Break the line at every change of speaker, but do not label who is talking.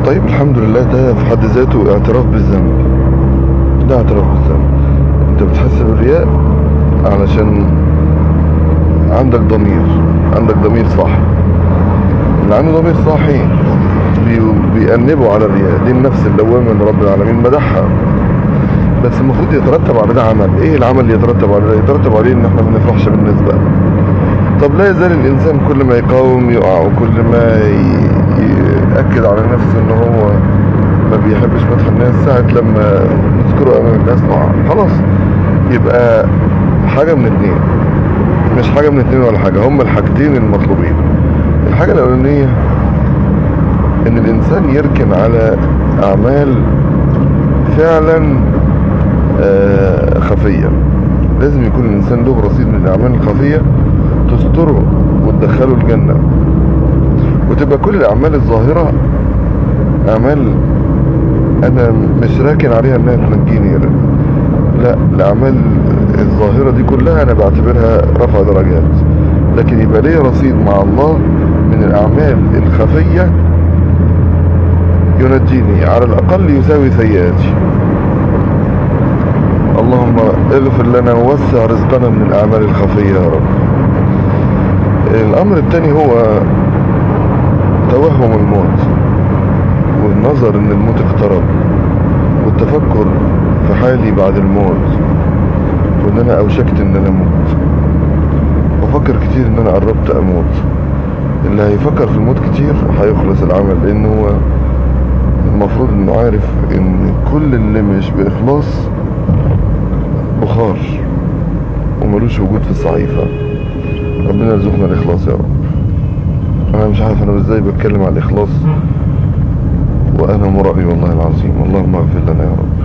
طيب الحمد لله ده في حد ذاته اعتراف بالذنب ده اعتراف بالذنب انت بتحس بالرياء علشان عندك ضمير عندك ضمير صح اللي عنده ضمير صاحي بي- بيأنبه على الرياء دي النفس اللوامة اللي رب العالمين مدحها بس المفروض يترتب على ده عمل ايه العمل اللي يترتب على ده يترتب عليه ان احنا ما نفرحش بالنسبة طب لا يزال الانسان كل ما يقاوم يقع وكل ما ي- يأكد على نفسه ان هو ما بيحبش مدح الناس ساعة لما نذكره امام الناس نقع خلاص يبقى حاجة من اتنين مش حاجة من اتنين ولا حاجة هما الحاجتين المطلوبين الحاجة الأولانية إن الإنسان يركن على أعمال فعلا آه، خفية لازم يكون الإنسان له رصيد من الأعمال الخفية تستره وتدخله الجنة وتبقى كل الأعمال الظاهرة أعمال أنا مش راكن عليها إنها تنجيني لا الأعمال الظاهرة دي كلها أنا بعتبرها رفع درجات لكن يبقى ليه رصيد مع الله من الأعمال الخفية ينجيني على الأقل يساوي سيئاتي اللهم اغفر لنا ووسع رزقنا من الأعمال الخفية يا رب الأمر الثاني هو توهم الموت والنظر ان الموت اقترب والتفكر في حالي بعد الموت وان انا اوشكت ان انا اموت بفكر كتير ان انا قربت اموت اللي هيفكر في الموت كتير هيخلص العمل لان هو المفروض انه عارف ان كل اللي مش باخلاص بخار وملوش وجود في الصحيفة ربنا يرزقنا الاخلاص يا رب انا مش عارف انا ازاي بتكلم عن الاخلاص وانا مرائي والله العظيم اللهم اغفر لنا يا رب